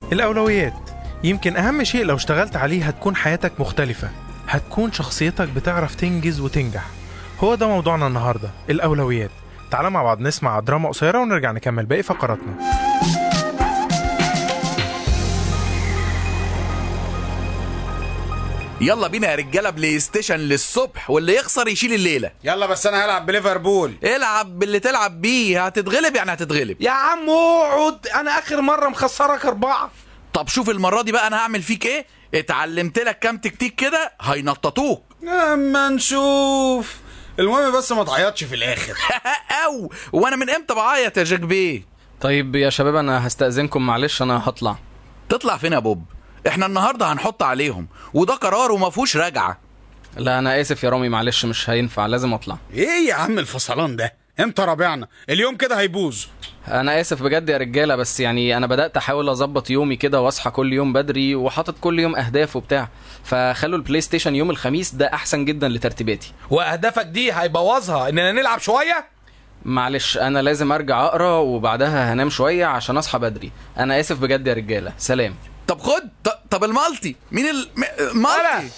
الأولويات يمكن أهم شيء لو اشتغلت عليه هتكون حياتك مختلفة هتكون شخصيتك بتعرف تنجز وتنجح هو ده موضوعنا النهاردة الأولويات تعالى مع بعض نسمع دراما قصيرة ونرجع نكمل باقي فقراتنا يلا بينا يا رجاله بلاي ستيشن للصبح واللي يخسر يشيل الليله يلا بس انا هلعب بليفربول العب باللي تلعب بيه هتتغلب يعني هتتغلب يا عم اقعد انا اخر مره مخسرك اربعه طب شوف المره دي بقى انا هعمل فيك ايه اتعلمت لك كام تكتيك كده هينططوك اما نشوف المهم بس ما تعيطش في الاخر او وانا من امتى بعيط يا جاك بيه طيب يا شباب انا هستأذنكم معلش انا هطلع تطلع فين يا بوب احنا النهارده هنحط عليهم وده قرار وما فيهوش رجعه لا انا اسف يا رامي معلش مش هينفع لازم اطلع ايه يا عم الفصلان ده امتى رابعنا اليوم كده هيبوظ انا اسف بجد يا رجاله بس يعني انا بدات احاول اظبط يومي كده واصحى كل يوم بدري وحاطط كل يوم اهداف وبتاع فخلوا البلاي ستيشن يوم الخميس ده احسن جدا لترتيباتي واهدافك دي هيبوظها اننا نلعب شويه معلش انا لازم ارجع اقرا وبعدها هنام شويه عشان اصحى بدري انا اسف بجد يا رجاله سلام طب خد ط- طب المالتي مين المالتي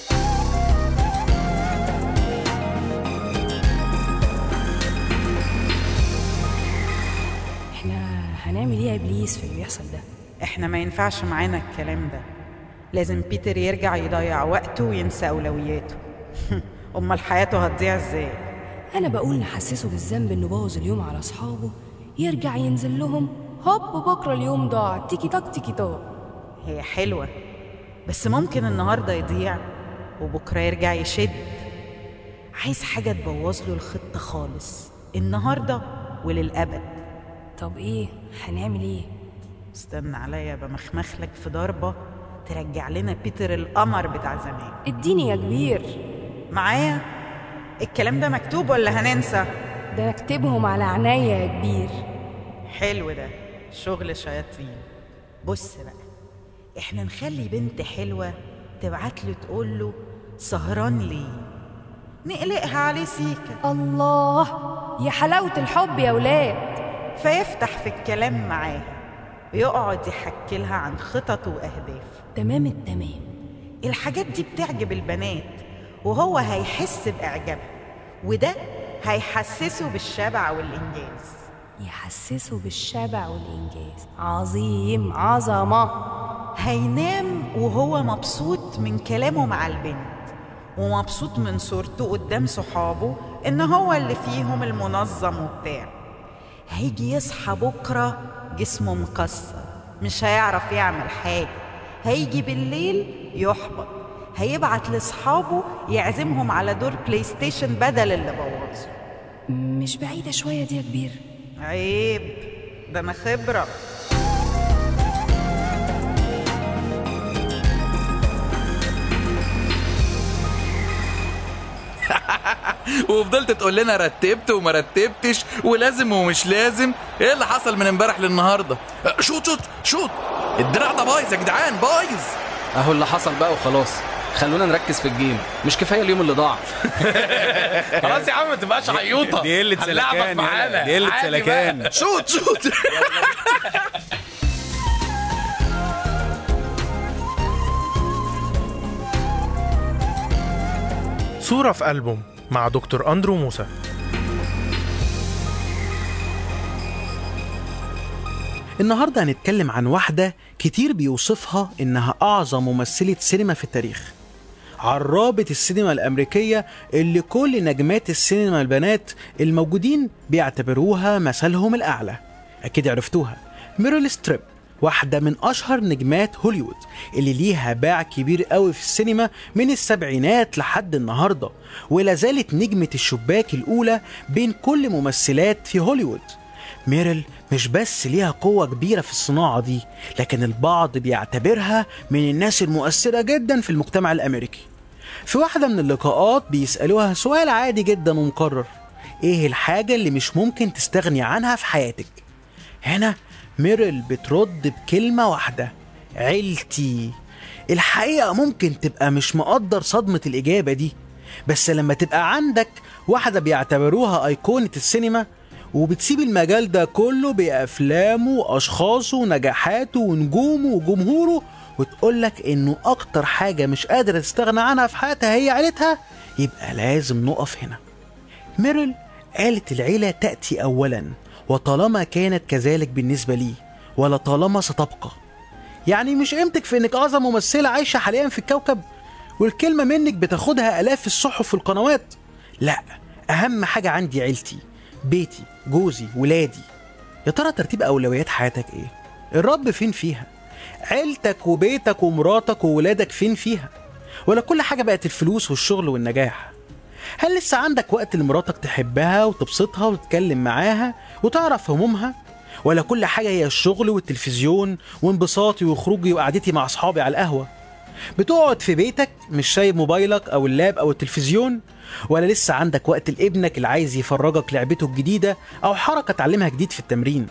احنا هنعمل ايه يا ابليس في اللي بيحصل ده احنا ما ينفعش معانا الكلام ده لازم بيتر يرجع يضيع وقته وينسى اولوياته امال حياته هتضيع ازاي انا بقول نحسسه بالذنب انه بوظ اليوم على اصحابه يرجع ينزل لهم هوب بكره اليوم ضاع تيكي تاك تيكي تاك هي حلوه بس ممكن النهارده يضيع وبكره يرجع يشد عايز حاجه تبوظ له الخطه خالص النهارده وللابد طب ايه هنعمل ايه استنى عليا بمخمخلك في ضربه ترجع لنا بيتر القمر بتاع زمان اديني يا كبير معايا الكلام ده مكتوب ولا هننسى ده انا اكتبهم على عينيا يا كبير حلو ده شغل شياطين بص بقى احنا نخلي بنت حلوة تبعت له تقول له سهران ليه نقلقها عليه سيكة الله يا حلاوة الحب يا ولاد فيفتح في الكلام معاها ويقعد يحكي لها عن خططه وأهدافه تمام التمام الحاجات دي بتعجب البنات وهو هيحس بإعجابها وده هيحسسه بالشبع والإنجاز يحسسه بالشبع والإنجاز عظيم عظمة هينام وهو مبسوط من كلامه مع البنت ومبسوط من صورته قدام صحابه ان هو اللي فيهم المنظم وبتاع هيجي يصحى بكرة جسمه مكسر مش هيعرف يعمل حاجة هيجي بالليل يحبط هيبعت لاصحابه يعزمهم على دور بلاي ستيشن بدل اللي بوظه مش بعيدة شوية دي يا كبير عيب ده انا خبره وفضلت تقول لنا رتبت وما رتبتش ولازم ومش لازم ايه اللي حصل من امبارح للنهارده أه، شوت شوت شوت الدراع ده بايظ يا جدعان بايظ اهو اللي حصل بقى وخلاص خلونا نركز في الجيم مش كفايه اليوم اللي ضاع خلاص يا عم ما تبقاش عيوطه دي قلة هنلعبك سلكان معانا يلا، دي قلة عادي سلكان. بقى. شوت شوت صورة في ألبوم مع دكتور أندرو موسى النهاردة هنتكلم عن واحدة كتير بيوصفها إنها أعظم ممثلة سينما في التاريخ عرابة السينما الأمريكية اللي كل نجمات السينما البنات الموجودين بيعتبروها مثلهم الأعلى أكيد عرفتوها ميريل ستريب واحدة من أشهر نجمات هوليوود اللي ليها باع كبير قوي في السينما من السبعينات لحد النهاردة ولا زالت نجمة الشباك الأولى بين كل ممثلات في هوليوود ميريل مش بس ليها قوة كبيرة في الصناعة دي لكن البعض بيعتبرها من الناس المؤثرة جدا في المجتمع الأمريكي في واحدة من اللقاءات بيسألوها سؤال عادي جدا ومكرر ايه الحاجة اللي مش ممكن تستغني عنها في حياتك هنا ميريل بترد بكلمة واحدة عيلتي الحقيقة ممكن تبقى مش مقدر صدمة الإجابة دي بس لما تبقى عندك واحدة بيعتبروها أيقونة السينما وبتسيب المجال ده كله بأفلامه وأشخاصه ونجاحاته ونجومه وجمهوره وتقولك إنه أكتر حاجة مش قادرة تستغنى عنها في حياتها هي عيلتها يبقى لازم نقف هنا ميرل قالت العيلة تأتي أولا وطالما كانت كذلك بالنسبة لي ولطالما ستبقى يعني مش قيمتك في انك اعظم ممثلة عايشة حاليا في الكوكب والكلمة منك بتاخدها الاف الصحف والقنوات لا اهم حاجة عندي عيلتي بيتي جوزي ولادي يا ترى ترتيب اولويات حياتك ايه الرب فين فيها عيلتك وبيتك ومراتك وولادك فين فيها ولا كل حاجة بقت الفلوس والشغل والنجاح هل لسه عندك وقت لمراتك تحبها وتبسطها وتتكلم معاها وتعرف همومها ولا كل حاجة هي الشغل والتلفزيون وانبساطي وخروجي وقعدتي مع أصحابي على القهوة بتقعد في بيتك مش شايب موبايلك أو اللاب أو التلفزيون ولا لسه عندك وقت لابنك اللي عايز يفرجك لعبته الجديدة أو حركة تعلمها جديد في التمرين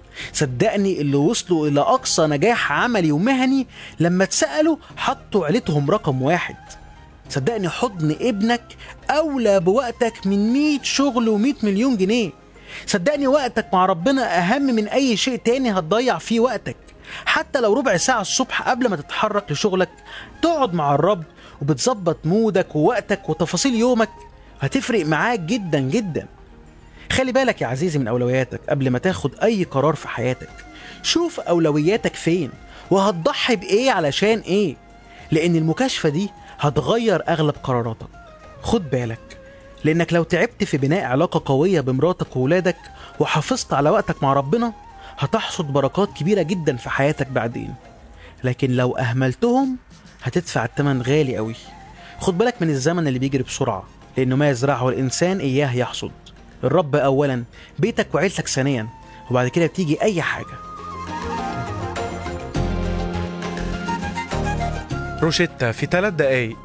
صدقني اللي وصلوا إلى أقصى نجاح عملي ومهني لما اتسألوا حطوا عيلتهم رقم واحد صدقني حضن ابنك أولى بوقتك من 100 شغل و100 مليون جنيه صدقني وقتك مع ربنا أهم من أي شيء تاني هتضيع فيه وقتك حتى لو ربع ساعة الصبح قبل ما تتحرك لشغلك تقعد مع الرب وبتظبط مودك ووقتك وتفاصيل يومك هتفرق معاك جدا جدا خلي بالك يا عزيزي من أولوياتك قبل ما تاخد أي قرار في حياتك شوف أولوياتك فين وهتضحي بإيه علشان إيه لأن المكاشفة دي هتغير أغلب قراراتك خد بالك لأنك لو تعبت في بناء علاقة قوية بمراتك وولادك وحافظت على وقتك مع ربنا هتحصد بركات كبيرة جدا في حياتك بعدين لكن لو أهملتهم هتدفع الثمن غالي قوي خد بالك من الزمن اللي بيجري بسرعة لأنه ما يزرعه الإنسان إياه يحصد الرب أولا بيتك وعيلتك ثانيا وبعد كده بتيجي أي حاجة روشيتا في ثلاث دقايق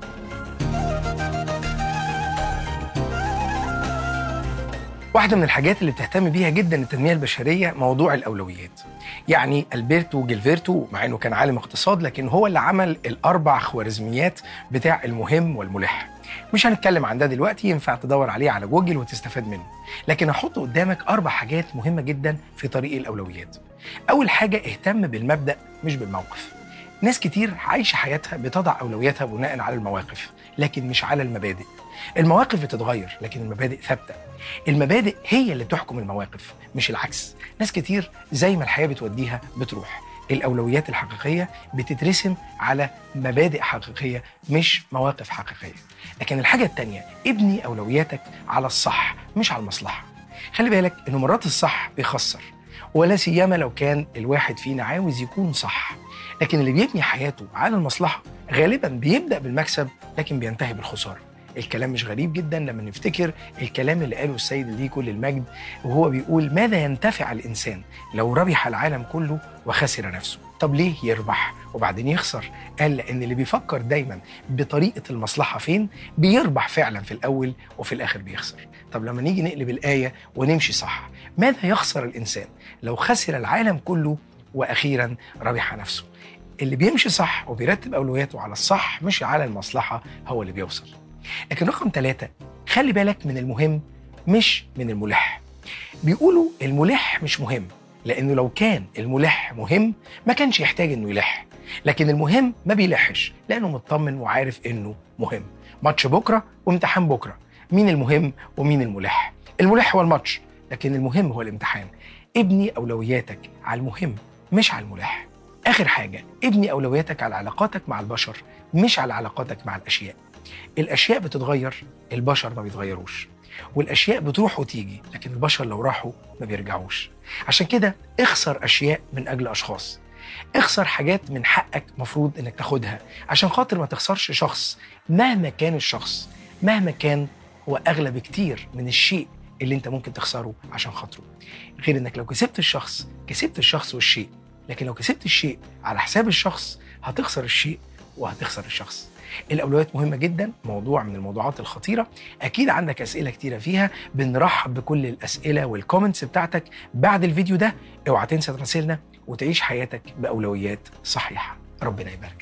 واحدة من الحاجات اللي بتهتم بيها جدا التنمية البشرية موضوع الأولويات يعني ألبرتو جيلفيرتو مع أنه كان عالم اقتصاد لكن هو اللي عمل الأربع خوارزميات بتاع المهم والملح مش هنتكلم عن ده دلوقتي ينفع تدور عليه على جوجل وتستفاد منه لكن هحط قدامك أربع حاجات مهمة جدا في طريق الأولويات أول حاجة اهتم بالمبدأ مش بالموقف ناس كتير عايشة حياتها بتضع أولوياتها بناء على المواقف لكن مش على المبادئ المواقف بتتغير لكن المبادئ ثابتة المبادئ هي اللي بتحكم المواقف مش العكس ناس كتير زي ما الحياة بتوديها بتروح الأولويات الحقيقية بتترسم على مبادئ حقيقية مش مواقف حقيقية لكن الحاجة التانية ابني أولوياتك على الصح مش على المصلحة خلي بالك إنه مرات الصح بيخسر ولا سيما لو كان الواحد فينا عاوز يكون صح لكن اللي بيبني حياته على المصلحة غالبا بيبدأ بالمكسب لكن بينتهي بالخسارة الكلام مش غريب جدا لما نفتكر الكلام اللي قاله السيد ليه كل المجد وهو بيقول ماذا ينتفع الإنسان لو ربح العالم كله وخسر نفسه طب ليه يربح وبعدين يخسر قال لأن اللي بيفكر دايما بطريقة المصلحة فين بيربح فعلا في الأول وفي الآخر بيخسر طب لما نيجي نقلب الآية ونمشي صح ماذا يخسر الإنسان لو خسر العالم كله وأخيرا ربح نفسه اللي بيمشي صح وبيرتب أولوياته على الصح مش على المصلحة هو اللي بيوصل لكن رقم ثلاثة خلي بالك من المهم مش من الملح بيقولوا الملح مش مهم لأنه لو كان الملح مهم ما كانش يحتاج إنه يلح لكن المهم ما بيلحش لأنه مطمن وعارف إنه مهم ماتش بكرة وامتحان بكرة مين المهم ومين الملح الملح هو الماتش لكن المهم هو الامتحان ابني أولوياتك على المهم مش على الملح آخر حاجة ابني أولوياتك على علاقاتك مع البشر مش على علاقاتك مع الأشياء الاشياء بتتغير البشر ما بيتغيروش والاشياء بتروح وتيجي لكن البشر لو راحوا ما بيرجعوش عشان كده اخسر اشياء من اجل اشخاص اخسر حاجات من حقك مفروض انك تاخدها عشان خاطر ما تخسرش شخص مهما كان الشخص مهما كان هو اغلى بكتير من الشيء اللي انت ممكن تخسره عشان خاطره غير انك لو كسبت الشخص كسبت الشخص والشيء لكن لو كسبت الشيء على حساب الشخص هتخسر الشيء وهتخسر الشخص الاولويات مهمه جدا موضوع من الموضوعات الخطيره اكيد عندك اسئله كتيره فيها بنرحب بكل الاسئله والكومنتس بتاعتك بعد الفيديو ده اوعى تنسى تراسلنا وتعيش حياتك باولويات صحيحه ربنا يبارك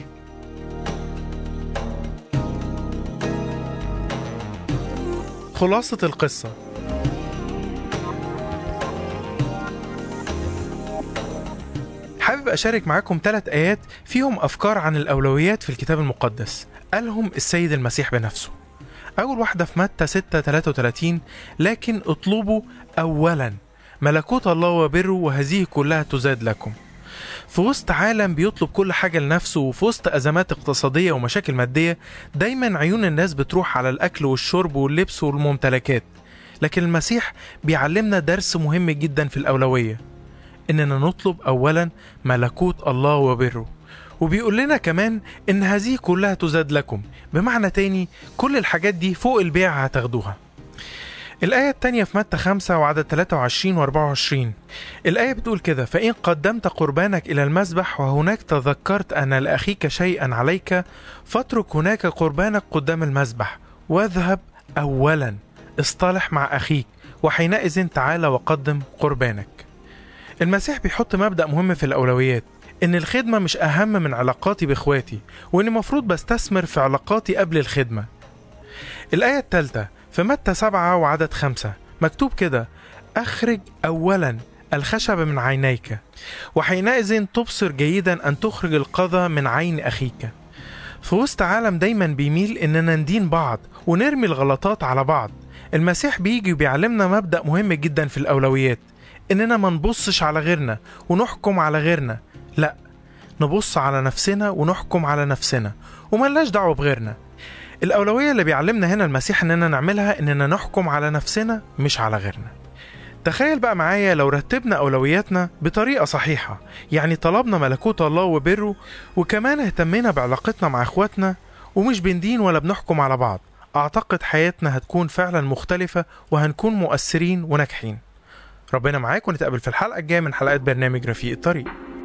خلاصة القصة حابب أشارك معاكم ثلاث آيات فيهم أفكار عن الأولويات في الكتاب المقدس قالهم السيد المسيح بنفسه أول واحدة في متى 6 33 لكن اطلبوا أولا ملكوت الله وبره وهذه كلها تزاد لكم في وسط عالم بيطلب كل حاجة لنفسه وفي وسط أزمات اقتصادية ومشاكل مادية دايما عيون الناس بتروح على الأكل والشرب واللبس والممتلكات لكن المسيح بيعلمنا درس مهم جدا في الأولوية إننا نطلب أولا ملكوت الله وبره وبيقول لنا كمان إن هذه كلها تزاد لكم بمعنى تاني كل الحاجات دي فوق البيع هتاخدوها الآية التانية في متى 5 وعدد 23 و 24 الآية بتقول كده فإن قدمت قربانك إلى المذبح وهناك تذكرت أن لأخيك شيئا عليك فاترك هناك قربانك قدام المذبح واذهب أولا اصطلح مع أخيك وحينئذ تعال وقدم قربانك المسيح بيحط مبدأ مهم في الأولويات إن الخدمة مش أهم من علاقاتي بإخواتي وإن المفروض بستثمر في علاقاتي قبل الخدمة الآية الثالثة في متى سبعة وعدد خمسة مكتوب كده أخرج أولا الخشب من عينيك وحينئذ تبصر جيدا أن تخرج القذى من عين أخيك في وسط عالم دايما بيميل إننا ندين بعض ونرمي الغلطات على بعض المسيح بيجي وبيعلمنا مبدأ مهم جدا في الأولويات إننا ما نبصش على غيرنا ونحكم على غيرنا لا نبص على نفسنا ونحكم على نفسنا وملناش دعوة بغيرنا الأولوية اللي بيعلمنا هنا المسيح إننا نعملها إننا نحكم على نفسنا مش على غيرنا تخيل بقى معايا لو رتبنا أولوياتنا بطريقة صحيحة يعني طلبنا ملكوت الله وبره وكمان اهتمينا بعلاقتنا مع إخواتنا ومش بندين ولا بنحكم على بعض أعتقد حياتنا هتكون فعلا مختلفة وهنكون مؤثرين وناجحين ربنا معاك ونتقابل في الحلقة الجاية من حلقات برنامج رفيق الطريق